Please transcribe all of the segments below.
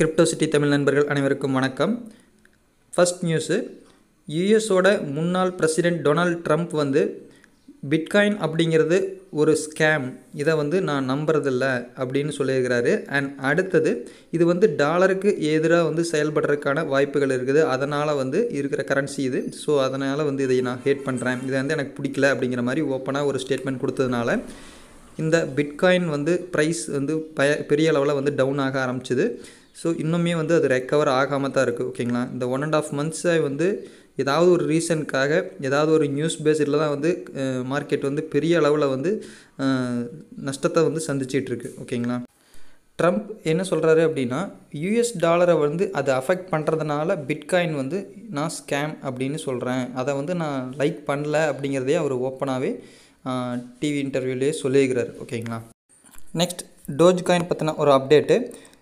crypto city Tamil நண்பர்கள் அனைவருக்கும் வணக்கம் ஃபர்ஸ்ட் நியூஸு யூஎஸோட முன்னாள் பிரசிடெண்ட் டொனால்ட் ட்ரம்ப் வந்து பிட்காயின் அப்படிங்கிறது ஒரு ஸ்கேம் இதை வந்து நான் நம்புறதில்ல அப்படின்னு சொல்லியிருக்கிறாரு அண்ட் அடுத்தது இது வந்து டாலருக்கு எதிராக வந்து செயல்படுறதுக்கான வாய்ப்புகள் இருக்குது அதனால் வந்து இருக்கிற கரன்சி இது ஸோ அதனால் வந்து இதை நான் ஹேட் பண்ணுறேன் இது வந்து எனக்கு பிடிக்கல அப்படிங்கிற மாதிரி ஓப்பனாக ஒரு ஸ்டேட்மெண்ட் கொடுத்ததுனால இந்த பிட்காயின் வந்து ப்ரைஸ் வந்து பய பெரிய அளவில் வந்து டவுன் ஆக ஆரம்பிச்சுது ஸோ இன்னுமே வந்து அது ரெக்கவர் ஆகாமல் தான் இருக்குது ஓகேங்களா இந்த ஒன் அண்ட் ஆஃப் மந்த்ஸை வந்து ஏதாவது ஒரு ரீசனுக்காக ஏதாவது ஒரு நியூஸ் பேஸில் தான் வந்து மார்க்கெட் வந்து பெரிய அளவில் வந்து அஹ், நஷ்டத்தை வந்து சந்திச்சிட்ருக்கு ஓகேங்களா ட்ரம்ப் என்ன சொல்கிறாரு அப்படின்னா யூஎஸ் டாலரை வந்து அதை அஃபெக்ட் பண்ணுறதுனால பிட்காயின் வந்து நான் ஸ்கேம் அப்படின்னு சொல்கிறேன் அதை வந்து நான் லைக் பண்ணல அப்படிங்கிறதே அவர் ஓப்பனாகவே டிவி இன்டர்வியூலேயே சொல்லியிருக்கிறார் ஓகேங்களா நெக்ஸ்ட் டோஜ் காயின் பற்றின ஒரு update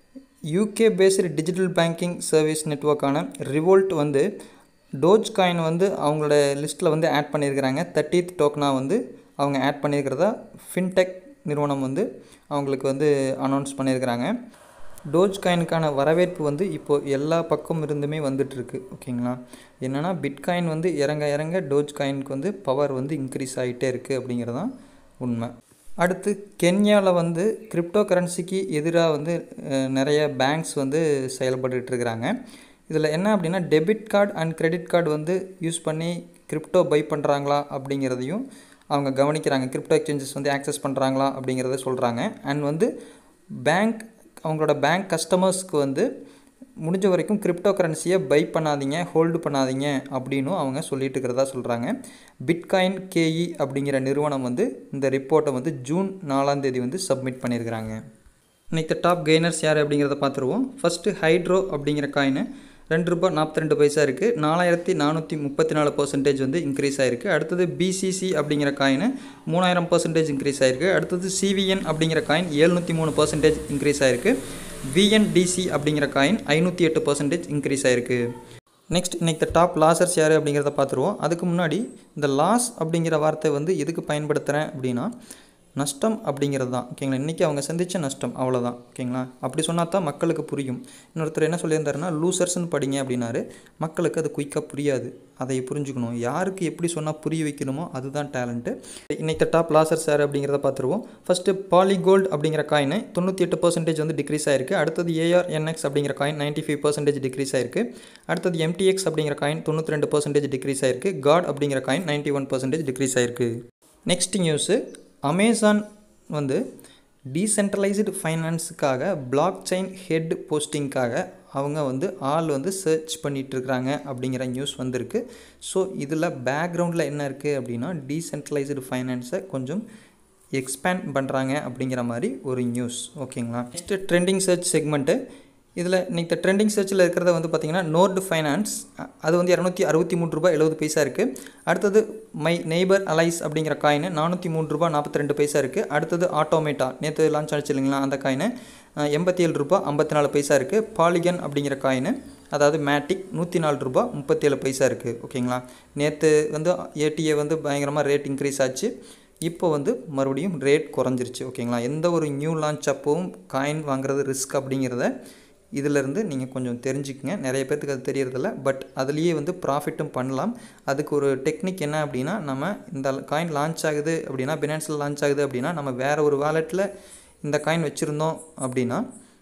UK based digital banking service நெட்ஒர்க்கான ரிவோல்ட் வந்து டோஜ் காயின் வந்து அவங்களோட லிஸ்ட்டில் வந்து ஆட் பண்ணியிருக்கிறாங்க தேர்ட்டீத் டோக்கனாக வந்து அவங்க ஆட் பண்ணியிருக்கிறதா ஃபின்டெக் நிறுவனம் வந்து அவங்களுக்கு வந்து அனௌன்ஸ் பண்ணியிருக்கிறாங்க டோஜ் காயினுக்கான வரவேற்பு வந்து இப்போது எல்லா பக்கம் இருந்துமே வந்துட்டுருக்கு ஓகேங்களா என்னென்னா பிட்காயின் வந்து இறங்க இறங்க டோஜ் காயினுக்கு வந்து பவர் வந்து இன்க்ரீஸ் ஆகிட்டே இருக்குது அப்படிங்கிறதான் உண்மை அடுத்து கென்யாவில் வந்து கிரிப்டோ கரன்சிக்கு எதிராக வந்து அஹ், நிறைய பேங்க்ஸ் வந்து செயல்பட்டுட்டு இருக்கிறாங்க இதில் என்ன அப்படின்னா debit card and credit card வந்து யூஸ் பண்ணி கிரிப்டோ பை பண்ணுறாங்களா அப்படிங்கிறதையும் அவங்க கவனிக்கிறாங்க கிரிப்டோ எக்ஸ்சேஞ்சஸ் வந்து ஆக்சஸ் பண்ணுறாங்களா அப்படிங்கிறத சொல்கிறாங்க அண்ட் வந்து பேங்க் அவங்களோட பேங்க் கஸ்டமர்ஸ்க்கு வந்து முடிஞ்ச வரைக்கும் கிரிப்டோ கரன்சியை பை பண்ணாதீங்க ஹோல்டு பண்ணாதீங்க அப்படின்னும் அவங்க சொல்லிட்டு இருக்கிறதா சொல்கிறாங்க பிட்காயின் கேஇ அப்படிங்கிற நிறுவனம் வந்து இந்த ரிப்போர்ட்டை வந்து ஜூன் நாலாம் தேதி வந்து சப்மிட் பண்ணியிருக்கிறாங்க இன்னைக்கு டாப் கெய்னர்ஸ் யார் அப்படிங்கிறத பார்த்துருவோம் ஃபஸ்ட்டு ஹைட்ரோ அப்படிங்கிற காயின் ரெண்டு ரூபாய் நாற்பத்தி ரெண்டு பைசா இருக்குது நாலாயிரத்தி நானூற்றி முப்பத்தி நாலு பர்சன்டேஜ் வந்து இன்க்ரீஸ் ஆயிருக்கு அடுத்தது பிசிசி அப்படிங்கிற காயின் மூணாயிரம் பர்சன்டேஜ் இன்க்ரீஸ் ஆயிருக்கு அடுத்தது சிவிஎன் அப்படிங்கிற காயின் எழுநூற்றி மூணு பர்சன்டேஜ் இன்க்ரீஸ் ஆயிருக்கு விஎன்டிசி அப்படிங்கிற காயின் ஐநூற்றி எட்டு பர்சன்டேஜ் இன்க்ரீஸ் ஆயிருக்கு நெக்ஸ்ட் இன்னைக்கு டாப் லாசர்ஸ் யார் அப்படிங்கிறத பார்த்துருவோம் அதுக்கு முன்னாடி இந்த லாஸ் அப்படிங்கிற வார்த்தை வந்து எதுக்கு பயன்படுத்துகிறேன் அப்படின்னா நஷ்டம் அப்படிங்கிறது தான் ஓகேங்களா இன்றைக்கி அவங்க சந்தித்த நஷ்டம் அவ்வளோதான் ஓகேங்களா அப்படி சொன்னால் தான் மக்களுக்கு புரியும் இன்னொருத்தர் என்ன சொல்லியிருந்தாருன்னா லூசர்ஸ்னு படிங்க அப்படின்னாரு மக்களுக்கு அது குயிக்காக புரியாது அதை புரிஞ்சுக்கணும் யாருக்கு எப்படி சொன்னால் புரிய வைக்கணுமோ அதுதான் டேலண்ட்டு இன்னைக்கு டாப் லாசர்ஸ் யார் அப்படிங்கிறத பார்த்துருவோம் ஃபஸ்ட்டு பாலிகோல்டு அப்படிங்கிற காயின் தொண்ணூற்றி எட்டு பர்சன்டேஜ் வந்து டிக்ரீஸ் ஆயிருக்கு அடுத்தது ஏஆர்என்எக்ஸ் அப்படிங்கிற coin ninety five percentage decrease ஆயிருக்கு அடுத்தது எம்டிஎக்ஸ் அப்படிங்கிற காயின் தொண்ணூற்றி ரெண்டு பர்சன்டேஜ் டிக்ரீஸ் ஆயிருக்கு காட் அப்படிங்கிற coin ninety one percentage decrease ஆயிருக்கு நெக்ஸ்ட் நியூஸு அமேசான் வந்து டீசென்ட்ரலைஸ்டு ஃபைனான்ஸுக்காக பிளாக் செயின் ஹெட் போஸ்டிங்க்காக அவங்க வந்து ஆள் வந்து சர்ச் பண்ணிகிட்ருக்குறாங்க அப்படிங்கிற நியூஸ் வந்திருக்கு ஸோ இதில் பேக்ரவுண்டில் என்ன இருக்குது அப்படின்னா டீசென்ட்ரலைஸ்டு ஃபைனான்ஸை கொஞ்சம் எக்ஸ்பேண்ட் பண்ணுறாங்க அப்படிங்கிற மாதிரி ஒரு நியூஸ் ஓகேங்களா நெக்ஸ்ட்டு ட்ரெண்டிங் சர்ச் செக்மெண்ட்டு இதில் இன்றைக்கி ட்ரெண்டிங் சர்ச்சில் இருக்கிறத வந்து பார்த்திங்கன்னா நோர்டு ஃபைனான்ஸ் அ- அது வந்து இரநூத்தி அறுபத்தி மூணு ரூபாய் எழுபது பைசா இருக்குது அடுத்தது மை நெய்பர் அலைஸ் அப்படிங்கிற காயின் நானூற்றி மூணு ரூபாய் நாற்பத்தி ரெண்டு பைசா இருக்குது அடுத்தது ஆட்டோமேட்டா நேற்று லான்ச் ஆச்சு இல்லைங்களா அந்த காயின் எண்பத்தி ஏழு ரூபாய் ஐம்பத்தி நாலு பைசா இருக்குது பாலிகன் அப்படிங்கிற காயின் அதாவது மேட்டிக் நூற்றி நாலு ரூபாய் முப்பத்தேழு பைசா இருக்குது ஓகேங்களா நேற்று வந்து ஏடிஏ வந்து பயங்கரமாக ரேட் இன்க்ரீஸ் ஆச்சு இப்போ வந்து மறுபடியும் ரேட் குறைஞ்சிருச்சு ஓகேங்களா எந்த ஒரு நியூ லான்ச் அப்பவும் காயின் வாங்குறது ரிஸ்க் அப்படிங்கிறத இதிலிருந்து நீங்கள் கொஞ்சம் தெரிஞ்சுக்கங்க நிறைய பேர்த்துக்கு அது தெரியறதில்ல பட் அதுலேயே வந்து ப்ராஃபிட்டும் பண்ணலாம் அதுக்கு ஒரு டெக்னிக் என்ன அப்படின்னா நம்ம இந்த காயின் லான்ச் ஆகுது அப்படின்னா பினான்ஸில் லான்ச் ஆகுது அப்படின்னா நம்ம வேறு ஒரு வாலெட்டில் இந்த காயின் வச்சுருந்தோம் அப்படின்னா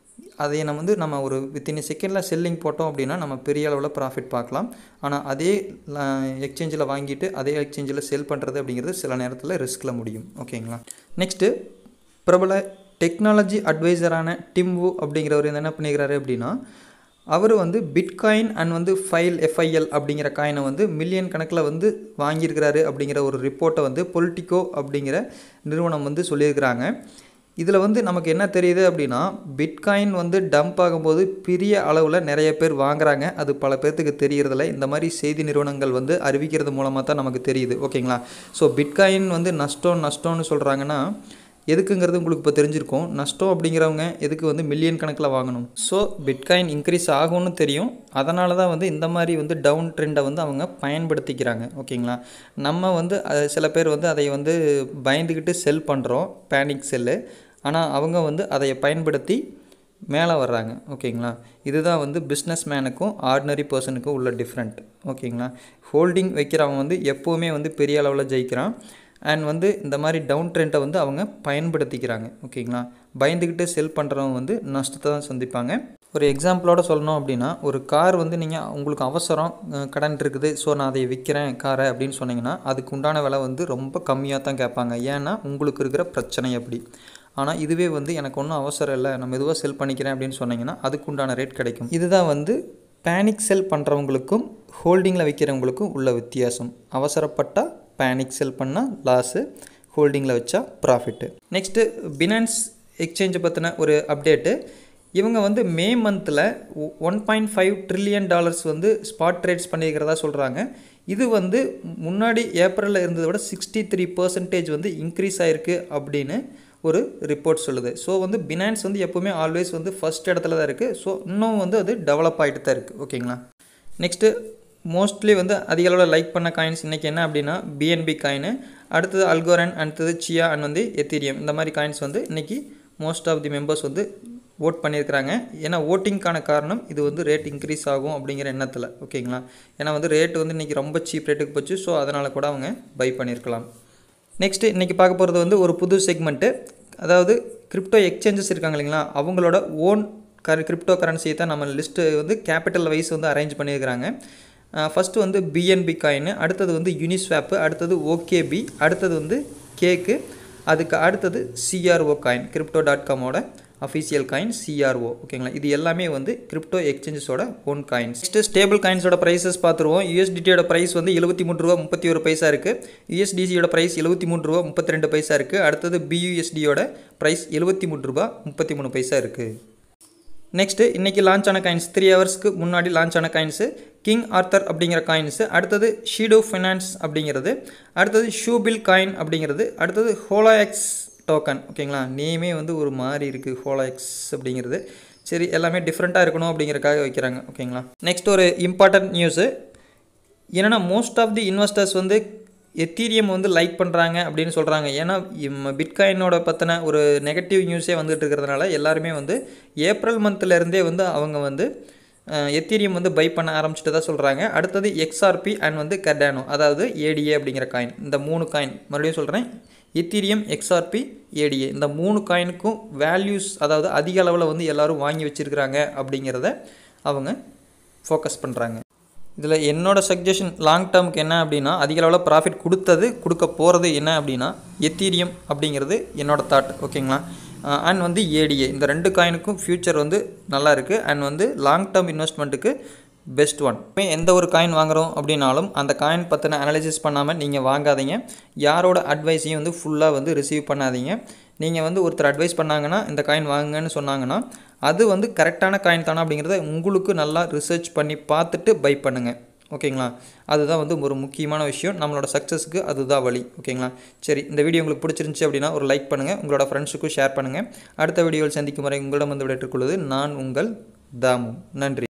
அதை நம்ம வந்து நம்ம ஒரு வித்தின் செகண்டில் செல்லிங் போட்டோம் அப்படின்னா நம்ம பெரிய அளவில் ப்ராஃபிட் பார்க்கலாம் ஆனால் அதே எக்ஸ்சேஞ்சில் வாங்கிட்டு அதே எக்ஸ்சேஞ்சில் செல் பண்ணுறது அப்படிங்கிறது சில நேரத்தில் ரிஸ்கில் முடியும் ஓகேங்களா நெக்ஸ்ட்டு பிரபல டெக்னாலஜி அட்வைசரான டிம்வு அப்படிங்கிறவர் என்ன பண்ணிக்கிறாரு அப்படின்னா அவர் வந்து பிட்காயின் அண்ட் வந்து ஃபைல் எஃப்ஐஎல் அப்படிங்கிற காயினை வந்து மில்லியன் கணக்கில் வந்து வாங்கியிருக்கிறாரு அப்படிங்கிற ஒரு ரிப்போர்ட்டை வந்து பொலிட்டிகோ அப்படிங்கிற நிறுவனம் வந்து சொல்லியிருக்கிறாங்க இதில் வந்து நமக்கு என்ன தெரியுது அப்படின்னா பிட்காயின் வந்து டம்ப் ஆகும்போது பெரிய அளவில் நிறைய பேர் வாங்குறாங்க அது பல பேர்த்துக்கு தெரியறதில்ல இந்த மாதிரி செய்தி நிறுவனங்கள் வந்து அறிவிக்கிறது மூலமாக தான் நமக்கு தெரியுது ஓகேங்களா ஸோ பிட்காயின் வந்து நஷ்டம் நஷ்டம்னு சொல்கிறாங்கன்னா எதுக்குங்கிறது உங்களுக்கு இப்போ தெரிஞ்சிருக்கும் நஷ்டம் அப்படிங்கிறவங்க எதுக்கு வந்து மில்லியன் கணக்கில் வாங்கணும் ஸோ பிட்காயின் இன்க்ரீஸ் ஆகும்னு தெரியும் அதனால தான் வந்து இந்த மாதிரி வந்து டவுன் ட்ரெண்டை வந்து அவங்க பயன்படுத்திக்கிறாங்க ஓகேங்களா நம்ம வந்து அஹ், சில பேர் வந்து அதை வந்து பயந்துக்கிட்டு செல் பண்ணுறோம் பேனிக் செல்லு ஆனால் அவங்க வந்து அதை பயன்படுத்தி மேலே வர்றாங்க ஓகேங்களா இதுதான் வந்து பிஸ்னஸ் மேனுக்கும் ஆர்டினரி பர்சனுக்கும் உள்ள டிஃப்ரெண்ட் ஓகேங்களா ஹோல்டிங் வைக்கிறவன் வந்து எப்போவுமே வந்து பெரிய அளவில் ஜெயிக்கிறான் அண்ட் வந்து இந்த மாதிரி டவுன் ட்ரெண்டை வந்து அவங்க பயன்படுத்திக்கிறாங்க ஓகேங்களா பயந்துக்கிட்டு செல் பண்ணுறவங்க வந்து நஷ்டத்தை தான் சந்திப்பாங்க ஒரு எக்ஸாம்பிளோட சொல்லணும் அப்படின்னா ஒரு கார் வந்து நீங்கள் உங்களுக்கு அவசரம் அஹ், கடன் இருக்குது ஸோ நான் அதை விற்கிறேன் காரை அப்படின்னு சொன்னீங்கன்னா அதுக்கு உண்டான விலை வந்து ரொம்ப கம்மியாக தான் கேட்பாங்க ஏன்னா உங்களுக்கு இருக்கிற பிரச்சனை அப்படி ஆனால் இதுவே வந்து எனக்கு ஒன்றும் அவசரம் இல்லை நான் மெதுவாக செல் பண்ணிக்கிறேன் அப்படின்னு சொன்னீங்கன்னா அதுக்கு உண்டான ரேட் கிடைக்கும் இதுதான் வந்து பேனிக் செல் பண்ணுறவங்களுக்கும் ஹோல்டிங்கில் வைக்கிறவங்களுக்கும் உள்ள வித்தியாசம் அவசரப்பட்டால் பேனிக் செல் பண்ணால் லாஸு ஹோல்டிங்கில் வச்சா ப்ராஃபிட்டு நெக்ஸ்ட்டு பினான்ஸ் எக்ஸ்சேஞ்சை பற்றின ஒரு அப்டேட்டு இவங்க வந்து மே மந்தில் one point five trillion dollars வந்து ஸ்பாட் ட்ரேட்ஸ் பண்ணியிருக்கிறதா சொல்கிறாங்க இது வந்து முன்னாடி ஏப்ரலில் இருந்ததை விட சிக்ஸ்டி த்ரீ பர்சன்டேஜ் வந்து இன்க்ரீஸ் ஆயிருக்கு அப்படின்னு ஒரு ரிப்போர்ட் சொல்லுது ஸோ வந்து பினான்ஸ் வந்து எப்போவுமே ஆல்வேஸ் வந்து ஃபஸ்ட் இடத்துல தான் இருக்குது ஸோ இன்னும் வந்து அது டெவலப் ஆகிட்டு தான் இருக்குது ஓகேங்களா நெக்ஸ்ட்டு மோஸ்ட்லி வந்து அதிக அளவில் லைக் பண்ண காயின்ஸ் இன்றைக்கி என்ன அப்படின்னா பிஎன்பி காயின் அடுத்தது அல்கோரன் அடுத்தது சியா அண்ட் வந்து எத்தீரியம் இந்த மாதிரி காயின்ஸ் வந்து இன்றைக்கி மோஸ்ட் ஆஃப் தி மெம்பர்ஸ் வந்து ஓட் பண்ணியிருக்கிறாங்க ஏன்னா ஓட்டிங்க்கான காரணம் இது வந்து ரேட் இன்க்ரீஸ் ஆகும் அப்படிங்கிற எண்ணத்தில் ஓகேங்களா ஏன்னா வந்து ரேட் வந்து இன்றைக்கி ரொம்ப சீப் ரேட்டுக்கு போச்சு ஸோ அதனால் கூட அவங்க பை பண்ணியிருக்கலாம் நெக்ஸ்ட்டு இன்றைக்கி பார்க்க போகிறது வந்து ஒரு புது செக்மெண்ட்டு அதாவது கிரிப்டோ எக்ஸ்சேஞ்சஸ் இருக்காங்க இல்லைங்களா அவங்களோட ஓன் கர கிரிப்டோ கரன்சியை தான் நம்ம லிஸ்ட்டு வந்து கேபிட்டல் வைஸ் வந்து அரேஞ்ச் பண்ணியிருக்கிறாங்க ஃபஸ்ட்டு வந்து பிஎன்பி காயின் அடுத்தது வந்து யூனிஸ்வாப்பு அடுத்தது ஓகேபி அடுத்தது வந்து கேக்கு அதுக்கு அடுத்தது சிஆர்ஓ காயின் கிரிப்டோ டாட் காமோட அஃபிஷியல் காயின் சிஆர்ஓ ஓகேங்களா இது எல்லாமே வந்து கிரிப்டோ எக்ஸ்சேஞ்சஸோட ஓன் காயின்ஸ் நெக்ஸ்ட்டு ஸ்டேபிள் காயின்ஸோட ப்ரைஸஸ் பார்த்துருவோம் யூஎஸ்டிடியோட ப்ரைஸ் வந்து எழுபத்தி மூணு ரூபா முப்பத்தி ஒரு பைசா இருக்குது யூஎஸ்டிசியோட ப்ரைஸ் எழுபத்தி மூணு ரூபா முப்பத்தி ரெண்டு பைசா இருக்குது அடுத்தது பியூஎஸ்டியோட ப்ரைஸ் எழுபத்தி மூணு ரூபா முப்பத்தி மூணு பைசா இருக்குது நெக்ஸ்ட்டு இன்றைக்கி லான்ச் ஆன காயின்ஸ் த்ரீ ஹவர்ஸ்க்கு முன்னாடி லான்ச் ஆன காயின்ஸு கிங் ஆர்த்தர் அப்படிங்கிற காயின்ஸு அடுத்தது ஷீடோ ஃபைனான்ஸ் அப்படிங்கிறது அடுத்தது ஷூபில் காயின் அப்படிங்கிறது அடுத்தது ஹோலாஎக்ஸ் டோக்கன் ஓகேங்களா நேமே வந்து ஒரு மாதிரி இருக்குது ஹோலாஎக்ஸ் அப்படிங்கிறது சரி எல்லாமே டிஃப்ரெண்ட்டாக இருக்கணும் அப்படிங்கிறக்காக வைக்கிறாங்க ஓகேங்களா நெக்ஸ்ட் ஒரு இம்பார்ட்டன்ட் நியூஸு என்னென்னா மோஸ்ட் ஆஃப் தி இன்வெஸ்டர்ஸ் வந்து எத்தீரியம் வந்து லைக் பண்ணுறாங்க அப்படின்னு சொல்கிறாங்க ஏன்னா பிட்காயினோட பற்றின ஒரு நெகட்டிவ் நியூஸே வந்துட்டு இருக்கிறதுனால எல்லாருமே வந்து ஏப்ரல் மந்த்லேருந்தே வந்து அவங்க வந்து எத்தீரியம் வந்து பை பண்ண ஆரம்பிச்சுட்டு தான் சொல்கிறாங்க அடுத்தது எக்ஸ்ஆர்பி அண்ட் வந்து கர்டானோ அதாவது ஏடிஏ அப்படிங்கிற காயின் இந்த மூணு காயின் மறுபடியும் சொல்கிறேன் எத்தீரியம் எக்ஸ்ஆர்பி ஏடிஏ இந்த மூணு காயினுக்கும் வேல்யூஸ் அதாவது அதிக அளவில் வந்து எல்லோரும் வாங்கி வச்சுருக்கிறாங்க அப்படிங்கிறத அவங்க ஃபோக்கஸ் பண்ணுறாங்க இதில் என்னோட சஜஷன் லாங் டேர்முக்கு என்ன அப்படின்னா அதிக அளவில் ப்ராஃபிட் கொடுத்தது கொடுக்க போகிறது என்ன அப்படின்னா எத்தீரியம் அப்படிங்கிறது என்னோட தாட் ஓகேங்களா அண்ட் வந்து ஏடிஏ இந்த ரெண்டு காயினுக்கும் ஃப்யூச்சர் வந்து நல்லா இருக்குது அண்ட் வந்து லாங் டேர்ம் இன்வெஸ்ட்மெண்ட்டுக்கு பெஸ்ட் ஒன் எந்த ஒரு காயின் வாங்குகிறோம் அப்படின்னாலும் அந்த காயின் பற்றின அனலைசிஸ் பண்ணாமல் நீங்கள் வாங்காதீங்க யாரோட அட்வைஸையும் வந்து ஃபுல்லாக வந்து ரிசீவ் பண்ணாதீங்க நீங்கள் வந்து ஒருத்தர் அட்வைஸ் பண்ணாங்கன்னா இந்த காயின் வாங்குங்கன்னு சொன்னாங்கன்னா அது வந்து கரெக்டான காயின் தானே அப்படிங்கிறத உங்களுக்கு நல்லா ரிசர்ச் பண்ணி பார்த்துட்டு பை பண்ணுங்கள் ஓகேங்களா அதுதான் வந்து ஒரு முக்கியமான விஷயம் நம்மளோட சக்ஸஸ்க்கு அதுதான் வழி ஓகேங்களா சரி இந்த வீடியோ உங்களுக்கு பிடிச்சிருந்துச்சி அப்படின்னா ஒரு லைக் பண்ணுங்கள் உங்களோட ஃப்ரெண்ட்ஸுக்கும் ஷேர் பண்ணுங்கள் அடுத்த வீடியோவில் சந்திக்கும் வரை உங்களிடம் வந்து விடைட்டுக்கொள்வது நான் உங்கள் தாமு நன்றி